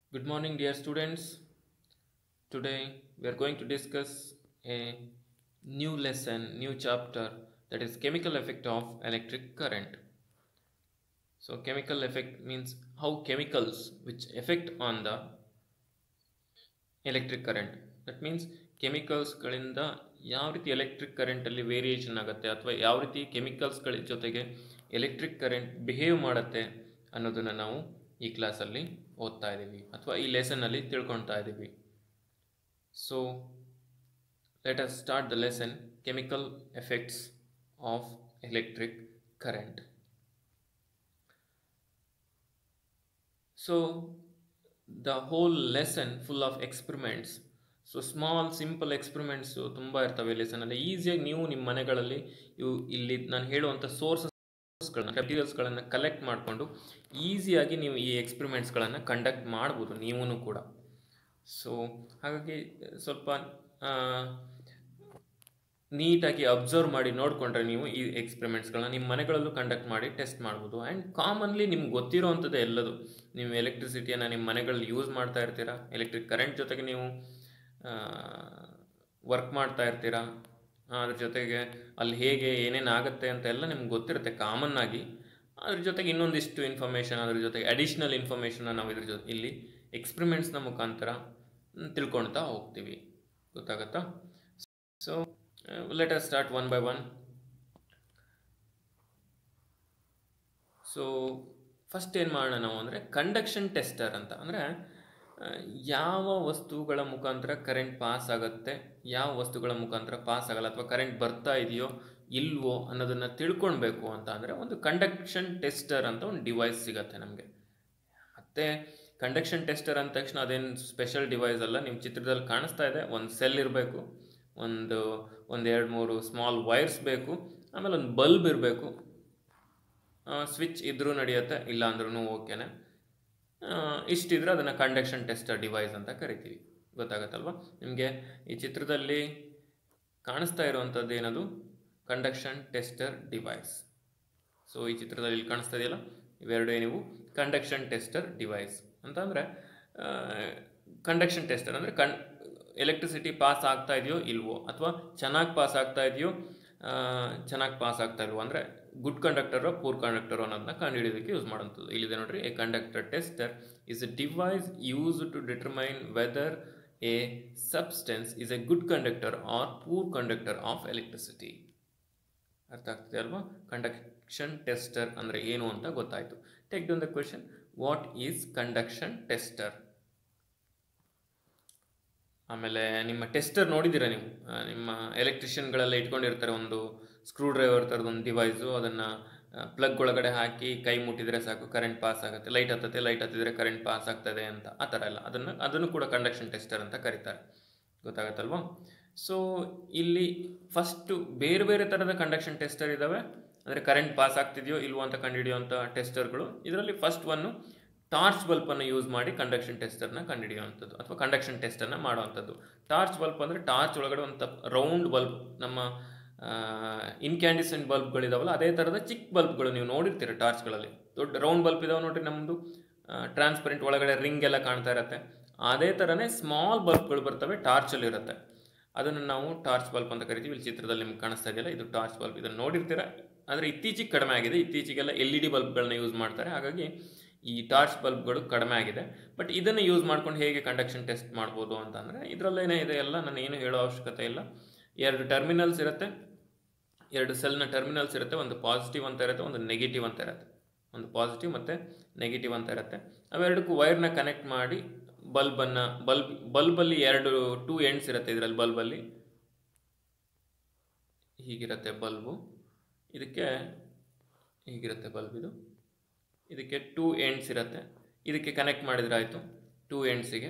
Good morning, dear students. Today we are going to discuss a new lesson, new chapter that is chemical effect of electric current. So, chemical effect means how chemicals which affect on the electric current. That means ಕೆಮಿಕಲ್ಸ್ಗಳಿಂದ ಯಾವ ರೀತಿ electric ಕರೆಂಟಲ್ಲಿ variation ಆಗುತ್ತೆ ಅಥವಾ ಯಾವ ರೀತಿ ಕೆಮಿಕಲ್ಸ್ಗಳ ಜೊತೆಗೆ electric current behave ಮಾಡುತ್ತೆ ಅನ್ನೋದನ್ನು ನಾವು ಈ ಕ್ಲಾಸಲ್ಲಿ ಓದ್ತಾ ಇದ್ದೀವಿ ಅಥವಾ ಈ ಲೆಸನ್ನಲ್ಲಿ ತಿಳ್ಕೊಳ್ತಾ ಇದ್ದೀವಿ so let us start the lesson chemical effects of electric current so the whole lesson full of experiments so small simple experiments ತುಂಬ ಇರ್ತವೆ ಲೆಸನಲ್ಲಿ ಈಸಿಯಾಗಿ ನೀವು ನಿಮ್ಮ ಮನೆಗಳಲ್ಲಿ ಇವು ಇಲ್ಲಿ ನಾನು ಹೇಳುವಂಥ ಸೋರ್ಸಸ್ಗಳನ್ನ ಮೆಟೀರಿಯಲ್ಸ್ಗಳನ್ನು ಕಲೆಕ್ಟ್ ಮಾಡಿಕೊಂಡು ಈಸಿಯಾಗಿ ನೀವು ಈ ಎಕ್ಸ್ಪರಿಮೆಂಟ್ಸ್ಗಳನ್ನು ಕಂಡಕ್ಟ್ ಮಾಡ್ಬೋದು ನೀವೂ ಕೂಡ ಸೊ ಹಾಗಾಗಿ ಸ್ವಲ್ಪ ನೀಟಾಗಿ ಅಬ್ಸರ್ವ್ ಮಾಡಿ ನೋಡಿಕೊಂಡ್ರೆ ನೀವು ಈ ಎಕ್ಸ್ಪೆರಿಮೆಂಟ್ಸ್ಗಳನ್ನ ನಿಮ್ಮ ಮನೆಗಳಲ್ಲೂ ಕಂಡಕ್ಟ್ ಮಾಡಿ ಟೆಸ್ಟ್ ಮಾಡ್ಬೋದು ಆ್ಯಂಡ್ ಕಾಮನ್ಲಿ ನಿಮ್ಗೆ ಗೊತ್ತಿರೋ ಅಂಥದ್ದು ಎಲ್ಲದು ನೀವು ಎಲೆಕ್ಟ್ರಿಸಿಟಿಯನ್ನು ನಿಮ್ಮ ಮನೆಗಳಲ್ಲಿ ಯೂಸ್ ಮಾಡ್ತಾ ಇರ್ತೀರಾ ಎಲೆಕ್ಟ್ರಿಕ್ ಕರೆಂಟ್ ಜೊತೆಗೆ ನೀವು ವರ್ಕ್ ಮಾಡ್ತಾ ಇರ್ತೀರಾ ಅದ್ರ ಜೊತೆಗೆ ಅಲ್ಲಿ ಹೇಗೆ ಏನೇನು ಆಗುತ್ತೆ ಅಂತ ಎಲ್ಲ ನಿಮ್ಗೆ ಗೊತ್ತಿರುತ್ತೆ ಕಾಮನ್ ಆಗಿ ಅದ್ರ ಜೊತೆಗೆ ಇನ್ನೊಂದಿಷ್ಟು ಇನ್ಫಾರ್ಮೇಷನ್ ಅದ್ರ ಜೊತೆಗೆ ಅಡಿಷ್ನಲ್ ಇನ್ಫಾರ್ಮೇಷನ್ನ ನಾವು ಇದ್ರ ಜೊತೆ ಇಲ್ಲಿ ಎಕ್ಸ್ಪೆರಿಮೆಂಟ್ಸ್ನ ಮುಖಾಂತರ ತಿಳ್ಕೊಳ್ತಾ ಹೋಗ್ತೀವಿ ಗೊತ್ತಾಗತ್ತಾ so let us start one by one so first ಏನು ಮಾಡೋಣ ನಾವು ಅಂದರೆ ಕಂಡಕ್ಷನ್ ಟೆಸ್ಟರ್ ಅಂತ ಅಂದರೆ ಯಾವ ವಸ್ತುಗಳ ಮುಖಾಂತರ ಕರೆಂಟ್ ಪಾಸ್ ಆಗುತ್ತೆ ಯಾವ ವಸ್ತುಗಳ ಮುಖಾಂತರ ಪಾಸ್ ಆಗಲ್ಲ ಅಥವಾ ಕರೆಂಟ್ ಬರ್ತಾ ಇದೆಯೋ ಇಲ್ವೋ ಅನ್ನೋದನ್ನು ತಿಳ್ಕೊಳ್ಬೇಕು ಅಂತ ಅಂದರೆ ಒಂದು ಕಂಡಕ್ಷನ್ ಟೆಸ್ಟರ್ ಅಂತ ಒಂದು ಡಿವೈಸ್ ಸಿಗುತ್ತೆ ನಮಗೆ ಮತ್ತು ಕಂಡಕ್ಷನ್ ಟೆಸ್ಟರ್ ಅಂದ ತಕ್ಷಣ ಅದೇನು ಸ್ಪೆಷಲ್ ಡಿವೈಸ್ ಅಲ್ಲ ನಿಮ್ಮ ಚಿತ್ರದಲ್ಲಿ ಕಾಣಿಸ್ತಾ ಇದೆ ಒಂದು ಸೆಲ್ ಇರಬೇಕು ಒಂದು ಒಂದು ಎರಡು ಮೂರು ಸ್ಮಾಲ್ ವೈರ್ಸ್ ಬೇಕು ಆಮೇಲೆ ಒಂದು ಬಲ್ಬ್ ಇರಬೇಕು ಸ್ವಿಚ್ ಇದ್ರೂ ನಡೆಯುತ್ತೆ ಇಲ್ಲ ಅಂದ್ರೂ ಓಕೆನೆ ಇಷ್ಟಿದ್ರೆ ಅದನ್ನು ಕಂಡಕ್ಷನ್ ಟೆಸ್ಟರ್ ಡಿವೈಸ್ ಅಂತ ಕರಿತೀವಿ ಗೊತ್ತಾಗತ್ತಲ್ವ ನಿಮಗೆ ಈ ಚಿತ್ರದಲ್ಲಿ ಕಾಣಿಸ್ತಾ ಇರುವಂಥದ್ದು ಏನದು ಕಂಡಕ್ಷನ್ ಟೆಸ್ಟರ್ ಡಿವೈಸ್ ಸೊ ಈ ಚಿತ್ರದಲ್ಲಿ ಇಲ್ಲಿ ಕಾಣಿಸ್ತಾ ಇದೆಯಲ್ಲ ಇವೆರಡು ನೀವು ಕಂಡಕ್ಷನ್ ಟೆಸ್ಟರ್ ಡಿವೈಸ್ ಅಂತಂದರೆ ಕಂಡಕ್ಷನ್ ಟೆಸ್ಟರ್ ಅಂದರೆ ಕಣ್ ಎಲೆಕ್ಟ್ರಿಸಿಟಿ ಪಾಸ್ ಆಗ್ತಾ ಇದೆಯೋ ಇಲ್ವೋ ಅಥವಾ ಚೆನ್ನಾಗಿ ಪಾಸ್ ಆಗ್ತಾ ಇದೆಯೋ ಚೆನ್ನಾಗಿ ಪಾಸ್ ಆಗ್ತಾ ಇಲ್ವೋ ಅಂದರೆ ಗುಡ್ ಕಂಡಕ್ಟರೋ ಪೂರ್ ಕಂಡಕ್ಟರೋ ಅನ್ನೋದನ್ನ ಕಂಡುಹಿಡಿಯೋದಕ್ಕೆ ಯೂಸ್ ಮಾಡೋಂಥದ್ದು ಇಲ್ಲಿದೆ ನೋಡ್ರಿ a conductor tester is a device use to determine whether a substance is a good conductor or poor conductor of electricity ಅರ್ಥ ಆಗ್ತದೆ ಅಲ್ವಾ ಕಂಡಕ್ಷನ್ ಟೆಸ್ಟರ್ ಅಂದರೆ ಏನು ಅಂತ ಗೊತ್ತಾಯಿತು take down the question what is conduction tester ಆಮೇಲೆ ನಿಮ್ಮ tester ನೋಡಿದ್ದೀರಾ ನೀವು ನಿಮ್ಮ ಎಲೆಕ್ಟ್ರಿಷಿಯನ್ಗಳೆಲ್ಲ ಇಟ್ಕೊಂಡಿರ್ತಾರೆ ಒಂದು ಸ್ಕ್ರೂ ಡ್ರೈವರ್ ಥರದ್ದು ಒಂದು ಡಿವೈಸು ಅದನ್ನು ಪ್ಲಗ್ ಒಳಗಡೆ ಹಾಕಿ ಕೈ ಮುಟ್ಟಿದರೆ ಸಾಕು ಕರೆಂಟ್ ಪಾಸ್ ಆಗುತ್ತೆ ಲೈಟ್ ಹತ್ತತ್ತೆ ಲೈಟ್ ಹತ್ತಿದ್ರೆ ಕರೆಂಟ್ ಪಾಸ್ ಆಗ್ತದೆ ಅಂತ ಆ ಥರ ಎಲ್ಲ ಅದನ್ನು ಅದನ್ನು ಕೂಡ ಕಂಡಕ್ಷನ್ ಟೆಸ್ಟರ್ ಅಂತ ಕರೀತಾರೆ ಗೊತ್ತಾಗತ್ತಲ್ವಾ ಸೊ ಇಲ್ಲಿ ಫಸ್ಟು ಬೇರೆ ಬೇರೆ ಥರದ ಕಂಡಕ್ಷನ್ ಟೆಸ್ಟರ್ ಇದ್ದಾವೆ ಅಂದರೆ ಕರೆಂಟ್ ಪಾಸ್ ಆಗ್ತಿದೆಯೋ ಇಲ್ವೋ ಅಂತ ಕಂಡುಹಿಡಿಯುವಂಥ ಟೆಸ್ಟರ್ಗಳು ಇದರಲ್ಲಿ ಫಸ್ಟ್ ಒನ್ನು ಟಾರ್ಚ್ ಬಲ್ಪನ್ನು ಯೂಸ್ ಮಾಡಿ ಕಂಡಕ್ಷನ್ ಟೆಸ್ಟರ್ನ ಕಂಡುಹಿಡಿಯುವಂಥದ್ದು ಅಥವಾ ಕಂಡಕ್ಷನ್ ಟೆಸ್ಟನ್ನು ಮಾಡುವಂಥದ್ದು ಟಾರ್ಚ್ ಬಲ್ಪ್ ಅಂದರೆ ಟಾರ್ಚ್ ಒಳಗಡೆ ಒಂದು ರೌಂಡ್ ಬಲ್ಬ್ ನಮ್ಮ ಇನ್ಕ್ಯಾಂಡಿಸೆಂಟ್ ಬಲ್ಬ್ಗಳಿದಾವಲ್ಲ ಅದೇ ಥರದ ಚಿಕ್ಕ ಬಲ್ಬ್ಗಳು ನೀವು ನೋಡಿರ್ತೀರ ಟಾರ್ಚ್ಗಳಲ್ಲಿ ದೊಡ್ಡ ರೌಂಡ್ ಬಲ್ಬ್ ಇದಾವೆ ನೋಡಿರಿ ನಮ್ಮದು ಟ್ರಾನ್ಸ್ಪರೆಂಟ್ ಒಳಗಡೆ ರಿಂಗ್ ಎಲ್ಲ ಕಾಣ್ತಾ ಇರುತ್ತೆ ಅದೇ ಥರನೇ ಸ್ಮಾಲ್ ಬಲ್ಬ್ಗಳು ಬರ್ತವೆ ಟಾರ್ಚಲ್ಲಿ ಇರುತ್ತೆ ಅದನ್ನು ನಾವು ಟಾರ್ಚ್ ಬಲ್ಬ್ ಅಂತ ಕರಿತೀವಿ ಇಲ್ಲಿ ಚಿತ್ರದಲ್ಲಿ ನಿಮ್ಗೆ ಕಾಣಿಸ್ತಾ ಇದೆಯಲ್ಲ ಇದು ಟಾರ್ಚ್ ಬಲ್ಬ್ ಇದನ್ನು ನೋಡಿರ್ತೀರ ಆದರೆ ಇತ್ತೀಚೆಗೆ ಕಡಿಮೆ ಆಗಿದೆ ಇತ್ತೀಚೆಗೆಲ್ಲ ಎಲ್ ಇ ಡಿ ಬಲ್ಬ್ಗಳನ್ನ ಯೂಸ್ ಮಾಡ್ತಾರೆ ಹಾಗಾಗಿ ಈ ಟಾರ್ಚ್ ಬಲ್ಬ್ಗಳು ಕಡಿಮೆ ಆಗಿದೆ ಬಟ್ ಇದನ್ನು ಯೂಸ್ ಮಾಡ್ಕೊಂಡು ಹೇಗೆ ಕಂಡಕ್ಷನ್ ಟೆಸ್ಟ್ ಮಾಡ್ಬೋದು ಅಂತಂದರೆ ಇದರಲ್ಲೇನೇ ಇದೆ ಎಲ್ಲ ನಾನು ಏನು ಹೇಳೋ ಅವಶ್ಯಕತೆ ಇಲ್ಲ ಎರಡು ಟರ್ಮಿನಲ್ಸ್ ಇರುತ್ತೆ ಎರಡು ಸೆಲ್ನ ಟರ್ಮಿನಲ್ಸ್ ಇರುತ್ತೆ ಒಂದು ಪಾಸಿಟಿವ್ ಅಂತ ಇರುತ್ತೆ ಒಂದು ನೆಗೆಟಿವ್ ಅಂತ ಇರುತ್ತೆ ಒಂದು ಪಾಸಿಟಿವ್ ಮತ್ತು ನೆಗೆಟಿವ್ ಅಂತ ಇರುತ್ತೆ ಅವೆರಡಕ್ಕೂ ವೈರ್ನ ಕನೆಕ್ಟ್ ಮಾಡಿ ಬಲ್ಬನ್ನು ಬಲ್ಬ್ ಬಲ್ಬಲ್ಲಿ ಎರಡು ಟೂ ಎಂಡ್ಸ್ ಇರುತ್ತೆ ಇದರಲ್ಲಿ ಬಲ್ಬಲ್ಲಿ ಹೀಗಿರುತ್ತೆ ಬಲ್ಬು ಇದಕ್ಕೆ ಹೀಗಿರುತ್ತೆ ಬಲ್ಬ್ ಇದು ಇದಕ್ಕೆ ಟೂ ಎಂಡ್ಸ್ ಇರುತ್ತೆ ಇದಕ್ಕೆ ಕನೆಕ್ಟ್ ಮಾಡಿದ್ರೆ ಆಯಿತು ಟೂ ಎಂಡ್ಸಿಗೆ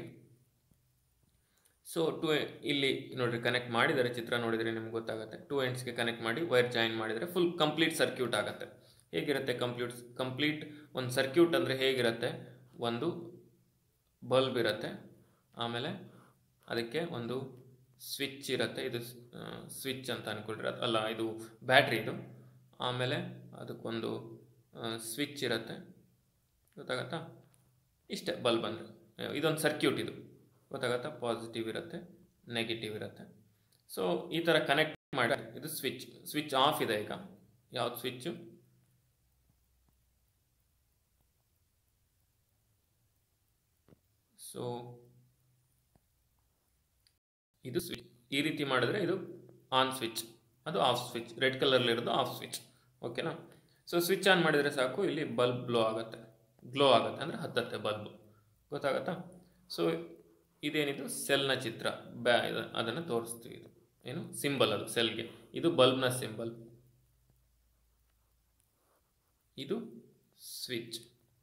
ಸೊ ಟು ಇಲ್ಲಿ ನೋಡಿರಿ ಕನೆಕ್ಟ್ ಮಾಡಿದರೆ ಚಿತ್ರ ನೋಡಿದರೆ ನಿಮ್ಗೆ ಗೊತ್ತಾಗುತ್ತೆ ಟೂ ಎಂಡ್ಸ್ಗೆ ಕನೆಕ್ಟ್ ಮಾಡಿ ವೈರ್ ಜಾಯಿನ್ ಮಾಡಿದರೆ ಫುಲ್ ಕಂಪ್ಲೀಟ್ ಸರ್ಕ್ಯೂಟ್ ಆಗುತ್ತೆ ಹೇಗಿರುತ್ತೆ ಕಂಪ್ಲೀಟ್ ಕಂಪ್ಲೀಟ್ ಒಂದು ಸರ್ಕ್ಯೂಟ್ ಅಂದರೆ ಹೇಗಿರುತ್ತೆ ಒಂದು ಬಲ್ಬ್ ಇರುತ್ತೆ ಆಮೇಲೆ ಅದಕ್ಕೆ ಒಂದು ಸ್ವಿಚ್ ಇರುತ್ತೆ ಇದು ಸ್ವಿಚ್ ಅಂತ ಅಂದ್ಕೊಳ್ರಿ ಅಲ್ಲ ಇದು ಬ್ಯಾಟ್ರಿ ಇದು ಆಮೇಲೆ ಅದಕ್ಕೊಂದು ಸ್ವಿಚ್ ಇರುತ್ತೆ ಗೊತ್ತಾಗತ್ತಾ ಇಷ್ಟೇ ಬಲ್ಬ್ ಅಂದರೆ ಇದೊಂದು ಸರ್ಕ್ಯೂಟ್ ಇದು ಗೊತ್ತಾಗತ್ತಾ ಪಾಸಿಟಿವ್ ಇರುತ್ತೆ ನೆಗೆಟಿವ್ ಇರುತ್ತೆ ಸೊ ಈ ಥರ ಕನೆಕ್ಟ್ ಮಾಡಿ ಇದು ಸ್ವಿಚ್ ಸ್ವಿಚ್ ಆಫ್ ಇದೆ ಈಗ ಯಾವ್ದು ಸ್ವಿಚ್ಚು ಸೊ ಇದು ಸ್ವಿಚ್ ಈ ರೀತಿ ಮಾಡಿದ್ರೆ ಇದು ಆನ್ ಸ್ವಿಚ್ ಅದು ಆಫ್ ಸ್ವಿಚ್ ರೆಡ್ ಕಲರ್ಲಿರೋದು ಆಫ್ ಸ್ವಿಚ್ ಓಕೆನಾ ಸೊ ಸ್ವಿಚ್ ಆನ್ ಮಾಡಿದರೆ ಸಾಕು ಇಲ್ಲಿ ಬಲ್ಬ್ ಗ್ಲೋ ಆಗುತ್ತೆ ಗ್ಲೋ ಆಗುತ್ತೆ ಅಂದರೆ ಹತ್ತತ್ತೆ ಬಲ್ಬ್ ಗೊತ್ತಾಗತ್ತಾ ಸೊ ಇದೇನಿದು ಸೆಲ್ನ ಚಿತ್ರ ಬ್ಯಾ ಅದನ್ನು ತೋರಿಸ್ತೀವಿ ಇದು ಏನು ಸಿಂಬಲ್ ಅದು ಸೆಲ್ಗೆ ಇದು ಬಲ್ಬ್ನ ಸಿಂಬಲ್ ಇದು ಸ್ವಿಚ್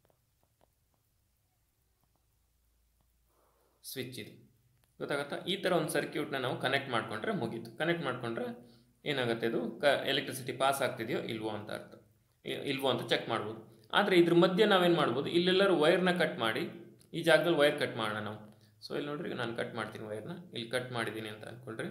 ಸ್ವಿಚ್ ಇದು ಗೊತ್ತಾಗತ್ತಾ ಈ ಥರ ಒಂದು ಸರ್ಕ್ಯೂಟ್ನ ನಾವು ಕನೆಕ್ಟ್ ಮಾಡಿಕೊಂಡ್ರೆ ಮುಗೀತು ಕನೆಕ್ಟ್ ಮಾಡಿಕೊಂಡ್ರೆ ಏನಾಗುತ್ತೆ ಇದು ಕ ಎಲೆಕ್ಟ್ರಿಸಿಟಿ ಪಾಸ್ ಆಗ್ತಿದೆಯೋ ಇಲ್ವೋ ಅಂತ ಅರ್ಥ ಇ- ಇಲ್ವೋ ಅಂತ ಚೆಕ್ ಮಾಡ್ಬೋದು ಆದರೆ ಇದ್ರ ಮಧ್ಯೆ ನಾವೇನು ಮಾಡ್ಬೋದು ಇಲ್ಲೆಲ್ಲರೂ ವೈರ್ನ ಕಟ್ ಮಾಡಿ ಈ ಜಾಗದಲ್ಲಿ ವೈರ್ ಕಟ್ ಮಾಡೋಣ ನಾವು ಸೊ ಇಲ್ಲಿ ನೋಡ್ರಿ ಈಗ ನಾನು ಕಟ್ ಮಾಡ್ತೀನಿ ವೈರ್ನ ಇಲ್ಲಿ ಕಟ್ ಮಾಡಿದ್ದೀನಿ ಅಂತ ಅಂದ್ಕೊಳ್ರಿ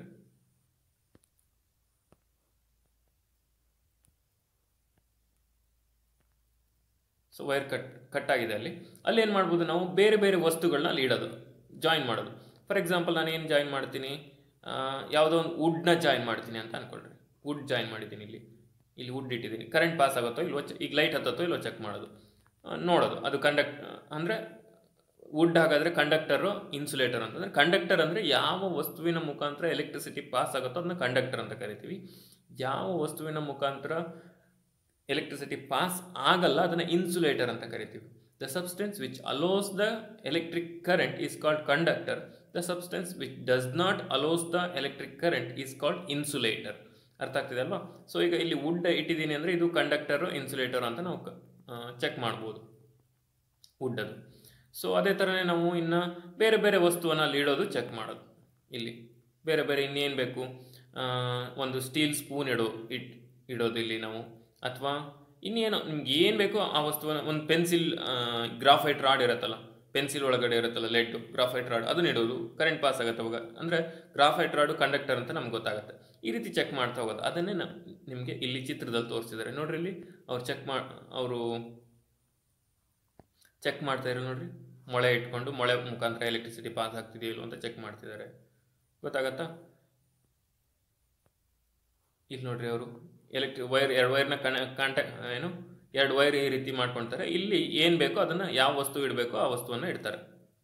ಸೊ ವೈರ್ ಕಟ್ ಕಟ್ ಆಗಿದೆ ಅಲ್ಲಿ ಅಲ್ಲಿ ಏನು ಮಾಡ್ಬೋದು ನಾವು ಬೇರೆ ಬೇರೆ ವಸ್ತುಗಳನ್ನ ಅಲ್ಲಿ ಇಡೋದು ಜಾಯಿನ್ ಮಾಡೋದು ಫಾರ್ ಎಕ್ಸಾಂಪಲ್ ನಾನು ಏನು ಜಾಯಿನ್ ಮಾಡ್ತೀನಿ ಆ, ಯಾವುದೋ ಒಂದು ವುಡ್ನ ಜಾಯಿನ್ ಮಾಡ್ತೀನಿ ಅಂತ ಅಂದ್ಕೊಳ್ರಿ ವುಡ್ ಜಾಯಿನ್ ಮಾಡಿದ್ದೀನಿ ಇಲ್ಲಿ ಇಲ್ಲಿ ವುಡ್ ಇಟ್ಟಿದ್ದೀನಿ ಕರೆಂಟ್ ಪಾಸ್ ಆಗುತ್ತೋ ಇಲ್ವೋ ಚೆ- ಈಗ ಲೈಟ್ ಹತ್ತತ್ತೋ ಇಲ್ವೋ ಚೆಕ್ ಮಾಡೋದು ಆ, ನೋಡೋದು ಅದು ಕಂಡಕ್ಟ್ ಅಂದರೆ ವುಡ್ ಹಾಗಾದರೆ ಕಂಡಕ್ಟರು ಇನ್ಸುಲೇಟರ್ ಅಂತಂದರೆ ಕಂಡಕ್ಟರ್ ಅಂದರೆ ಯಾವ ವಸ್ತುವಿನ ಮುಖಾಂತರ ಎಲೆಕ್ಟ್ರಿಸಿಟಿ ಪಾಸ್ ಆಗುತ್ತೋ ಅದನ್ನ ಕಂಡಕ್ಟರ್ ಅಂತ ಕರಿತೀವಿ ಯಾವ ವಸ್ತುವಿನ ಮುಖಾಂತರ ಎಲೆಕ್ಟ್ರಿಸಿಟಿ ಪಾಸ್ ಆಗಲ್ಲ ಅದನ್ನು ಇನ್ಸುಲೇಟರ್ ಅಂತ ಕರಿತೀವಿ the substance which allows the electric current is called conductor the substance which does not allows the electric current is called insulator ಅರ್ಥ ಆಗ್ತಿದೆ ಅಲ್ವಾ ಸೊ ಈಗ ಇಲ್ಲಿ ವುಡ್ ಇಟ್ಟಿದ್ದೀನಿ ಅಂದರೆ ಇದು ಕಂಡಕ್ಟರು ಇನ್ಸುಲೇಟರ್ ಅಂತ ನಾವು ಚೆಕ್ ಮಾಡ್ಬೋದು ವುಡ್ ಅದು ಸೊ ಅದೇ ಥರನೇ ನಾವು ಇನ್ನು ಬೇರೆ ಬೇರೆ ವಸ್ತುವನ್ನು ಅಲ್ಲಿ ಇಡೋದು ಚೆಕ್ ಮಾಡೋದು ಇಲ್ಲಿ ಬೇರೆ ಬೇರೆ ಇನ್ನೇನು ಬೇಕು ಆ, ಒಂದು ಸ್ಟೀಲ್ ಸ್ಪೂನ್ ಇಡೋ ಇಟ್ ಇಡೋದು ಇಲ್ಲಿ ನಾವು ಅಥವಾ ಇನ್ನೇನೋ ನಿಮ್ಗೆ ಏನು ಬೇಕೋ ಆ ವಸ್ತುವನ್ನು ಒಂದು ಪೆನ್ಸಿಲ್ ಗ್ರಾಫೈಟ್ ರಾಡ್ ಇರುತ್ತಲ್ಲ ಪೆನ್ಸಿಲ್ ಒಳಗಡೆ ಇರುತ್ತಲ್ಲ ಲೆಡ್ ಗ್ರಾಫೈಟ್ ರಾಡ್ ಅದನ್ನ ಇಡೋದು ಕರೆಂಟ್ ಪಾಸ್ ಆಗುತ್ತೆ ಅವಾಗ ಅಂದರೆ ಗ್ರಾಫೈಟ್ ರಾಡು ಕಂಡಕ್ಟರ್ ಅಂತ ನಮ್ಗೆ ಗೊತ್ತಾಗುತ್ತೆ ಈ ರೀತಿ ಚೆಕ್ ಮಾಡ್ತಾ ಹೋಗೋದು ಅದನ್ನೇ ನಮ್ ನಿಮಗೆ ಇಲ್ಲಿ ಚಿತ್ರದಲ್ಲಿ ತೋರಿಸಿದ್ದಾರೆ ನೋಡ್ರಿ ಇಲ್ಲಿ ಅವ್ರು ಚೆಕ್ ಮಾ ಅವರು ಚೆಕ್ ಮಾಡ್ತಾ ಇರೋ ನೋಡ್ರಿ ಮೊಳೆ ಇಟ್ಕೊಂಡು ಮೊಳೆ ಮುಖಾಂತರ ಎಲೆಕ್ಟ್ರಿಸಿಟಿ ಪಾಸ್ ಆಗ್ತಿದೆಯೋ ಇಲ್ವೋ ಅಂತ ಚೆಕ್ ಮಾಡ್ತಿದ್ದಾರೆ ಗೊತ್ತಾಗತ್ತಾ ಇಲ್ಲಿ ನೋಡ್ರಿ ಅವರು ಎಲೆಕ್ಟ್ರಿಕ್ ವೈರ್ ಎರಡು ವೈರ್ನ ಕನೆ ಕಾಂಟ್ಯಾಕ್ಟ್ ಏನು ಎರಡು ವೈರ್ ಈ ರೀತಿ ಮಾಡ್ಕೊಳ್ತಾರೆ ಇಲ್ಲಿ ಏನು ಬೇಕೋ ಅದನ್ನು ಯಾವ ವಸ್ತು ಇಡಬೇಕೋ ಆ ವಸ್ತುವನ್ನು ಇಡ್ತಾರೆ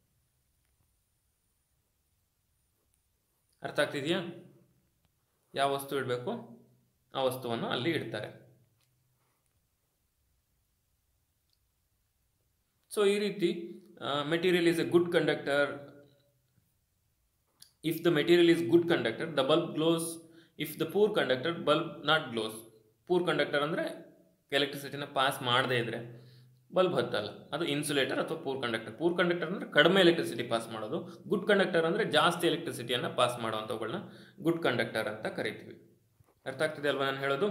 ಅರ್ಥ ಆಗ್ತಿದೆಯಾ ಯಾವ ವಸ್ತು ಇಡಬೇಕು ಆ ವಸ್ತುವನ್ನು ಅಲ್ಲಿ ಇಡ್ತಾರೆ ಸೊ ಈ ರೀತಿ material is a good conductor if the material is good conductor the bulb glows if the poor conductor bulb not glows poor conductor ಅಂದರೆ ಎಲೆಕ್ಟ್ರಿಸಿಟಿನ ಪಾಸ್ ಮಾಡದೇ ಇದ್ರೆ ಬಲ್ಬ್ ಹತ್ತಲ್ಲ ಅದು ಇನ್ಸುಲೇಟರ್ ಅಥವಾ ಪೂರ್ ಕಂಡಕ್ಟರ್ ಪೂರ್ ಕಂಡಕ್ಟರ್ ಅಂದರೆ ಕಡಿಮೆ ಎಲೆಕ್ಟ್ರಿಸಿಟಿ ಪಾಸ್ ಮಾಡೋದು good conductor ಅಂದರೆ ಜಾಸ್ತಿ ಎಲೆಕ್ಟ್ರಿಸಿಟಿಯನ್ನು ಪಾಸ್ ಮಾಡುವಂಥವುಗಳನ್ನ ಗುಡ್ ಕಂಡಕ್ಟರ್ ಅಂತ ಕರಿತೀವಿ ಅರ್ಥ ಆಗ್ತಿದೆ ಅಲ್ವಾ ನಾನು ಹೇಳೋದು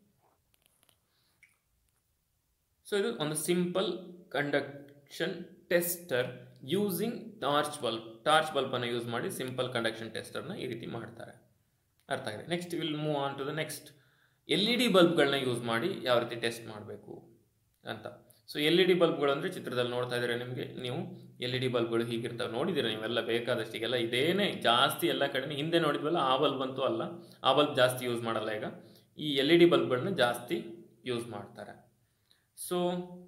ಸೊ ಇದು ಒಂದು simple conduction tester using torch bulb torch ಬಲ್ಬನ್ನು ಯೂಸ್ ಮಾಡಿ ಸಿಂಪಲ್ ಕಂಡಕ್ಷನ್ ಟೆಸ್ಟರ್ನ ಈ ರೀತಿ ಮಾಡ್ತಾರೆ ಅರ್ಥ ಆಗಿದೆ next will move on to the next L E D ಬಲ್ಬ್ಗಳನ್ನ ಯೂಸ್ ಮಾಡಿ ಯಾವ ರೀತಿ ಟೆಸ್ಟ್ ಮಾಡಬೇಕು ಅಂತ ಸೊ ಎಲ್ ಇ ಡಿ ಬಲ್ಬ್ಗಳು ಅಂದರೆ ಚಿತ್ರದಲ್ಲಿ ನೋಡ್ತಾ ಇದ್ದೀರಾ ನಿಮಗೆ ನೀವು ಎಲ್ ಇ ಡಿ ಬಲ್ಬ್ಗಳು ಹೀಗಿರ್ತಾವೆ ನೋಡಿದ್ದೀರಾ ನೀವೆಲ್ಲ ಬೇಕಾದಷ್ಟಿಗೆಲ್ಲ ಇದೇನೇ ಜಾಸ್ತಿ ಎಲ್ಲ ಕಡೆ ಹಿಂದೆ ನೋಡಿದ್ವಲ್ಲ ಆ ಬಲ್ಬ್ ಅಂತೂ ಅಲ್ಲ ಆ ಬಲ್ಬ್ ಜಾಸ್ತಿ ಯೂಸ್ ಮಾಡಲ್ಲ ಈಗ ಈ ಎಲ್ ಇ ಡಿ ಬಲ್ಬ್ಗಳನ್ನ ಜಾಸ್ತಿ ಯೂಸ್ ಮಾಡ್ತಾರೆ ಸೊ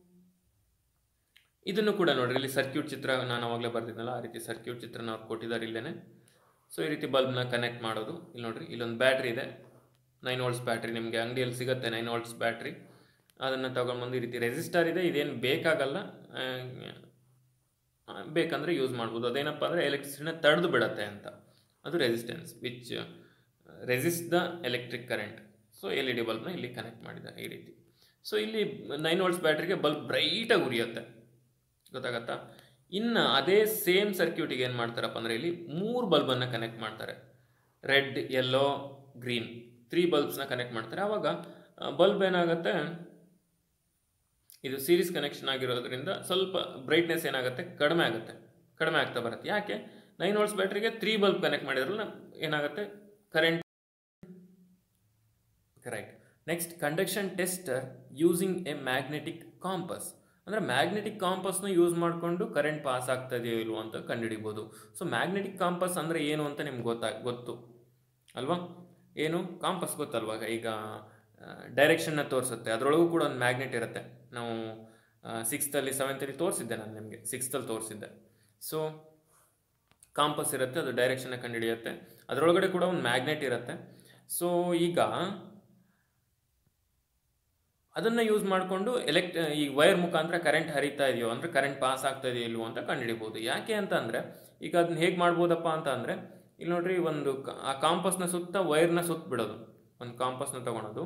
ಇದನ್ನು ಕೂಡ ನೋಡ್ರಿ ಇಲ್ಲಿ ಸರ್ಕ್ಯೂಟ್ ಚಿತ್ರ ನಾನು ಅವಾಗಲೇ ಬರ್ತಿದ್ನಲ್ಲ ಆ ರೀತಿ ಸರ್ಕ್ಯೂಟ್ ಚಿತ್ರನ ಅವ್ರು ಕೊಟ್ಟಿದ್ದಾರೆ ಇಲ್ಲೇನೆ ಸೊ ಈ ರೀತಿ ಬಲ್ಬ್ನ ಕನೆಕ್ಟ್ ಮಾಡೋದು ಇಲ್ಲಿ ನೋಡ್ರಿ ಇಲ್ಲೊಂದು ಬ್ಯಾಟ್ರಿ ಇದೆ ನೈನ್ ವೋಲ್ಟ್ಸ್ ಬ್ಯಾಟ್ರಿ ನಿಮಗೆ ಅಂಗಡಿಯಲ್ಲಿ ಸಿಗುತ್ತೆ ನೈನ್ ವೋಲ್ಟ್ಸ್ ಬ್ಯಾಟ್ರಿ ಅದನ್ನು ತೊಗೊಂಡ್ಬಂದು ಈ ರೀತಿ ರೆಸಿಸ್ಟರ್ ಇದೆ ಇದೇನು ಬೇಕಾಗಲ್ಲ ಆ, ಆ, ಬೇಕಂದರೆ ಯೂಸ್ ಮಾಡ್ಬೋದು ಅದೇನಪ್ಪ ಅಂದರೆ ಎಲೆಕ್ಟ್ರಿಸಿಟಿನ ತಡೆದು ಬಿಡತ್ತೆ ಅಂತ ಅದು resistance which resist the electric current so L E D ಬಲ್ಬ್ನ ಇಲ್ಲಿ ಕನೆಕ್ಟ್ ಮಾಡಿದ್ದಾರೆ ಈ ರೀತಿ ಸೊ ಇಲ್ಲಿ ನೈನ್ ವೋಲ್ಟ್ಸ್ ಬ್ಯಾಟ್ರಿಗೆ ಬಲ್ಬ್ ಬ್ರೈಟಾಗಿ ಉರಿಯುತ್ತೆ ಗೊತ್ತಾಗತ್ತಾ ಇನ್ನು ಅದೇ ಸೇಮ್ ಸರ್ಕ್ಯೂಟಿಗೆ ಏನು ಮಾಡ್ತಾರಪ್ಪ ಅಂದರೆ ಇಲ್ಲಿ ಮೂರು ಬಲ್ಬನ್ನು ಕನೆಕ್ಟ್ ಮಾಡ್ತಾರೆ ರೆಡ್ ಯೆಲ್ಲೋ ಗ್ರೀನ್ ತ್ರೀ ಬಲ್ಬ್ಸ್ನ ಕನೆಕ್ಟ್ ಮಾಡ್ತಾರೆ ಆವಾಗ ಬಲ್ಬ್ ಏನಾಗುತ್ತೆ ಇದು ಸೀರೀಸ್ ಕನೆಕ್ಷನ್ ಆಗಿರೋದ್ರಿಂದ ಸ್ವಲ್ಪ ಬ್ರೈಟ್ನೆಸ್ ಏನಾಗುತ್ತೆ ಕಡಿಮೆ ಆಗುತ್ತೆ ಕಡಿಮೆ ಆಗ್ತಾ ಬರುತ್ತೆ ಯಾಕೆ ನೈನ್ ವೋಲ್ಟ್ಸ್ ಬ್ಯಾಟ್ರಿಗೆ ತ್ರೀ ಬಲ್ಬ್ ಕನೆಕ್ಟ್ ಮಾಡಿದ್ರಲ್ಲ ಏನಾಗುತ್ತೆ current correct next conduction tester using a magnetic compass ಅಂದರೆ ಮ್ಯಾಗ್ನೆಟಿಕ್ ಕಾಂಪಸ್ನ ಯೂಸ್ ಮಾಡಿಕೊಂಡು ಕರೆಂಟ್ ಪಾಸ್ ಆಗ್ತದೆಯೋ ಇಲ್ವೋ ಅಂತ ಕಂಡುಹಿಡಿಬೋದು ಸೊ ಮ್ಯಾಗ್ನೆಟಿಕ್ ಕಾಂಪಸ್ ಅಂದರೆ ಏನು ಅಂತ ನಿಮ್ಗೆ ಗೊತ್ತಾ ಗೊತ್ತು ಅಲ್ವಾ ಏನು ಕಾಂಪಸ್ ಗೊತ್ತಲ್ವಾ ಈಗ ಡೈರೆಕ್ಷನ್ನ ತೋರಿಸುತ್ತೆ ಅದರೊಳಗೂ ಕೂಡ ಒಂದು ಮ್ಯಾಗ್ನೆಟ್ ಇರುತ್ತೆ ನಾವು ಸಿಕ್ಸ್ತಲ್ಲಿ ಸೆವೆಂತಲ್ಲಿ ತೋರಿಸಿದ್ದೆ ನಾನು ನಿಮಗೆ ಸಿಕ್ಸ್ತಲ್ಲಿ ತೋರಿಸಿದ್ದೆ ಸೊ ಕಾಂಪಸ್ ಇರುತ್ತೆ ಅದು ಡೈರೆಕ್ಷನ್ನ ಕಂಡುಹಿಡಿಯುತ್ತೆ ಅದರೊಳಗಡೆ ಕೂಡ ಒಂದು ಮ್ಯಾಗ್ನೆಟ್ ಇರುತ್ತೆ ಸೊ ಈಗ ಅದನ್ನು ಯೂಸ್ ಮಾಡಿಕೊಂಡು ಎಲೆಕ್ಟ್ ಈ ವೈರ್ ಮುಖಾಂತರ ಕರೆಂಟ್ ಹರಿತಾ ಇದೆಯೋ ಅಂದರೆ ಕರೆಂಟ್ ಪಾಸ್ ಆಗ್ತಾ ಇದೆಯೋ ಇಲ್ವೋ ಅಂತ ಕಂಡುಹಿಡಿಬೋದು ಯಾಕೆ ಅಂತ ಅಂದರೆ ಈಗ ಅದನ್ನ ಹೇಗೆ ಮಾಡ್ಬೋದಪ್ಪ ಅಂತ ಅಂದರೆ ಇಲ್ಲಿ ನೋಡ್ರಿ ಒಂದು ಕ- ಆ ಕಾಂಪಸ್ನ ಸುತ್ತ ವೈರ್ನ ಸುತ್ತ ಬಿಡೋದು ಒಂದು ಕಾಂಪಸ್ನ ತಗೊಳೋದು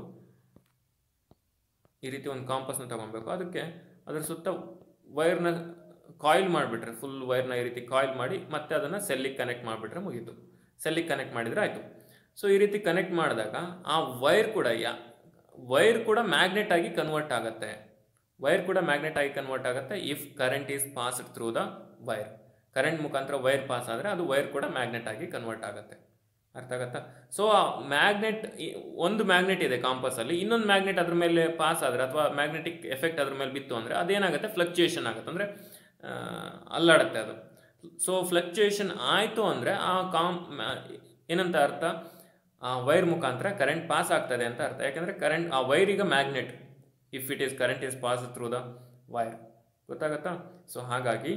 ಈ ರೀತಿ ಒಂದು ಕಾಂಪಸ್ನ ತಗೊಬೇಕು ಅದಕ್ಕೆ ಅದರ ಸುತ್ತ ವೈರ್ನ ಕಾಯಿಲ್ ಮಾಡಿಬಿಟ್ರೆ ಫುಲ್ ವೈರ್ನ ಈ ರೀತಿ ಕಾಯಿಲ್ ಮಾಡಿ ಮತ್ತೆ ಅದನ್ನು ಸೆಲ್ಲಿಗೆ ಕನೆಕ್ಟ್ ಮಾಡಿಬಿಟ್ರೆ ಮುಗೀತು ಸೆಲ್ಲಿಗೆ ಕನೆಕ್ಟ್ ಮಾಡಿದರೆ ಆಯಿತು ಸೊ ಈ ರೀತಿ ಕನೆಕ್ಟ್ ಮಾಡಿದಾಗ ಆ ವೈರ್ ಕೂಡ ಯಾ ವೈರ್ ಕೂಡ ಮ್ಯಾಗ್ನೆಟ್ ಆಗಿ ಕನ್ವರ್ಟ್ ಆಗುತ್ತೆ ವೈರ್ ಕೂಡ ಮ್ಯಾಗ್ನೆಟ್ ಆಗಿ ಕನ್ವರ್ಟ್ ಆಗುತ್ತೆ if current is passed through the wire current ಮುಖಾಂತರ ವೈರ್ ಪಾಸ್ ಆದರೆ ಅದು ವೈರ್ ಕೂಡ ಮ್ಯಾಗ್ನೆಟ್ ಆಗಿ ಕನ್ವರ್ಟ್ ಆಗುತ್ತೆ ಅರ್ಥ ಆಗತ್ತಾ ಸೊ ಆ ಮ್ಯಾಗ್ನೆಟ್ ಒಂದು ಮ್ಯಾಗ್ನೆಟ್ ಇದೆ ಕಾಂಪಸ್ಸಲ್ಲಿ ಇನ್ನೊಂದು ಮ್ಯಾಗ್ನೆಟ್ ಅದ್ರ ಮೇಲೆ ಪಾಸ್ ಆದರೆ ಅಥವಾ ಮ್ಯಾಗ್ನೆಟಿಕ್ ಎಫೆಕ್ಟ್ ಅದ್ರ ಮೇಲೆ ಬಿತ್ತು ಅಂದರೆ ಅದೇನಾಗುತ್ತೆ ಫ್ಲಕ್ಚುಯೇಷನ್ ಆಗುತ್ತೆ ಅಂದರೆ ಅಲ್ಲಾಡುತ್ತೆ ಅದು ಸೊ ಫ್ಲಕ್ಚುಯೇಷನ್ ಆಯಿತು ಅಂದರೆ ಆ ಕಾಮ್ ಏನಂತ ಅರ್ಥ ಆ ವೈರ್ ಮುಖಾಂತರ ಕರೆಂಟ್ ಪಾಸ್ ಆಗ್ತದೆ ಅಂತ ಅರ್ಥ ಯಾಕಂದರೆ ಕರೆಂಟ್ ಆ ವೈರ್ ಈಗ magnet if it is current is pass through the wire ಗೊತ್ತಾಗತ್ತಾ ಸೊ ಹಾಗಾಗಿ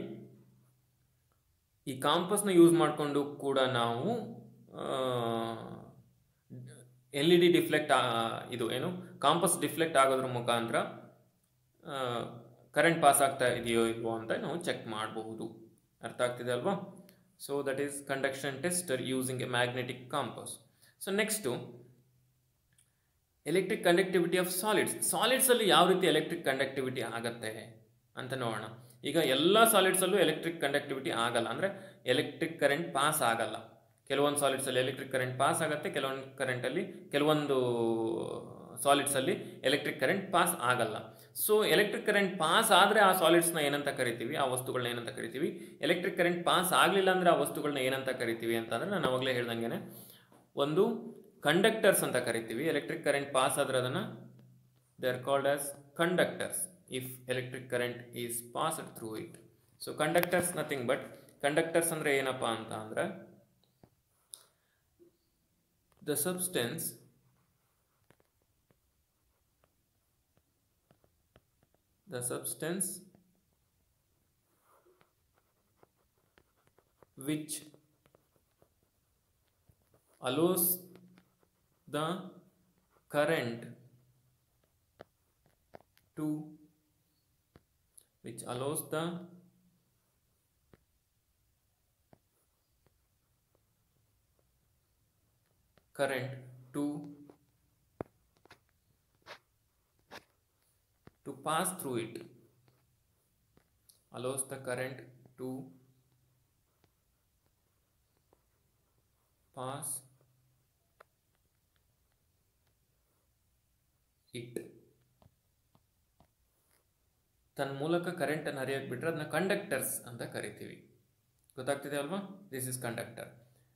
ಈ ಕಾಂಪಸ್ನ ಯೂಸ್ ಮಾಡಿಕೊಂಡು ಕೂಡ ನಾವು ಎಲ್ ಇ ಡಿ ಡಿಫ್ಲೆಕ್ಟ್ ಇದು ಏನು ಕಾಂಪಸ್ ಡಿಫ್ಲೆಕ್ಟ್ ಆಗೋದ್ರ ಮುಖಾಂತರ ಕರೆಂಟ್ ಪಾಸ್ ಆಗ್ತಾ ಇದೆಯೋ ಇಲ್ವೋ ಅಂತ ನಾವು ಚೆಕ್ ಮಾಡಬಹುದು ಅರ್ಥ ಆಗ್ತಿದೆ ಅಲ್ವಾ so that is conduction tester using a magnetic compass so next electric conductivity of solids ಸಾಲಿಡ್ಸಲ್ಲಿ ಯಾವ ರೀತಿ ಎಲೆಕ್ಟ್ರಿಕ್ ಕಂಡಕ್ಟಿವಿಟಿ ಆಗತ್ತೆ ಅಂತ ನೋಡೋಣ ಈಗ ಎಲ್ಲ ಸಾಲಿಡ್ಸಲ್ಲೂ ಎಲೆಕ್ಟ್ರಿಕ್ ಕಂಡಕ್ಟಿವಿಟಿ ಆಗಲ್ಲ ಅಂದರೆ ಎಲೆಕ್ಟ್ರಿಕ್ ಕರೆಂಟ್ ಪಾಸ್ ಆಗಲ್ಲ ಕೆಲವೊಂದು ಸಾಲಿಡ್ಸಲ್ಲಿ ಎಲೆಕ್ಟ್ರಿಕ್ ಕರೆಂಟ್ ಪಾಸ್ ಆಗುತ್ತೆ ಕೆಲವೊಂದು ಕರೆಂಟಲ್ಲಿ ಕೆಲವೊಂದು ಸಾಲಿಡ್ಸಲ್ಲಿ ಎಲೆಕ್ಟ್ರಿಕ್ ಕರೆಂಟ್ ಪಾಸ್ ಆಗಲ್ಲ ಸೊ ಎಲೆಕ್ಟ್ರಿಕ್ ಕರೆಂಟ್ ಪಾಸ್ ಆದರೆ ಆ ಸಾಲಿಡ್ಸ್ನ ಏನಂತ ಕರಿತೀವಿ ಆ ವಸ್ತುಗಳನ್ನ ಏನಂತ ಕರಿತೀವಿ ಎಲೆಕ್ಟ್ರಿಕ್ ಕರೆಂಟ್ ಪಾಸ್ ಆಗಲಿಲ್ಲ ಅಂದರೆ ಆ ವಸ್ತುಗಳನ್ನ ಏನಂತ ಕರಿತೀವಿ ಅಂತಂದರೆ ನಾನು ಅವಾಗಲೇ ಹೇಳ್ದಂಗೆ ಒಂದು ಕಂಡಕ್ಟರ್ಸ್ ಅಂತ ಕರಿತೀವಿ ಎಲೆಕ್ಟ್ರಿಕ್ ಕರೆಂಟ್ ಪಾಸ್ ಆದರೆ ಅದನ್ನು they are called as conductors if electric current is passed through it so conductors nothing but conductors ಅಂದರೆ ಏನಪ್ಪ ಅಂತ ಅಂದರೆ the substance the substance which allows the current to which allows the current to to pass through it allows the current to pass it ತನ್ನ ಮೂಲಕ ಕರೆಂಟನ್ನು ಹರಿಯಕ್ಕೆ ಬಿಟ್ಟರೆ ಅದನ್ನ conductors ಅಂತ ಕರಿತೀವಿ ಗೊತ್ತಾಗ್ತಿದೆ ಅಲ್ವಾ this is conductor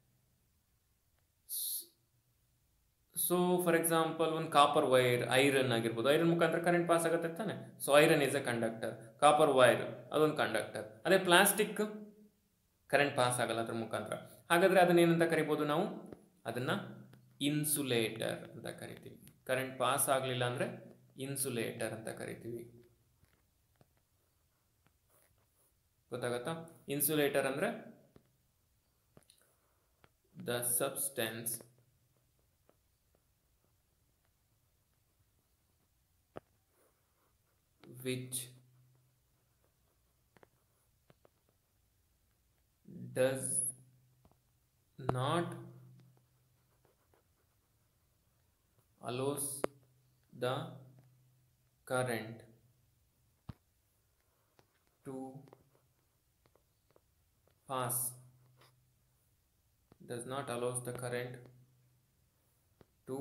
so for example ಒಂದು copper wire iron ಆಗಿರ್ಬೋದು ಐರನ್ ಮುಖಾಂತರ ಕರೆಂಟ್ ಪಾಸ್ ಆಗುತ್ತೆ ತಾನೆ so iron is a conductor copper wire ಅದೊಂದು ಕಂಡಕ್ಟರ್ ಅದೇ ಪ್ಲಾಸ್ಟಿಕ್ ಕರೆಂಟ್ ಪಾಸ್ ಆಗಲ್ಲ ಅದ್ರ ಮುಖಾಂತರ ಹಾಗಾದರೆ ಅದನ್ನ ಏನಂತ ಕರಿಬೋದು ನಾವು ಅದನ್ನು ಇನ್ಸುಲೇಟರ್ ಅಂತ ಕರಿತೀವಿ ಕರೆಂಟ್ ಪಾಸ್ ಆಗಲಿಲ್ಲ ಅಂದರೆ ಇನ್ಸುಲೇಟರ್ ಅಂತ ಕರಿತೀವಿ ಗೊತ್ತಾಗತ್ತಾ ಇನ್ಸುಲೇಟರ್ ಅಂದರೆ the substance which does not allows the current to pass does not allows the current to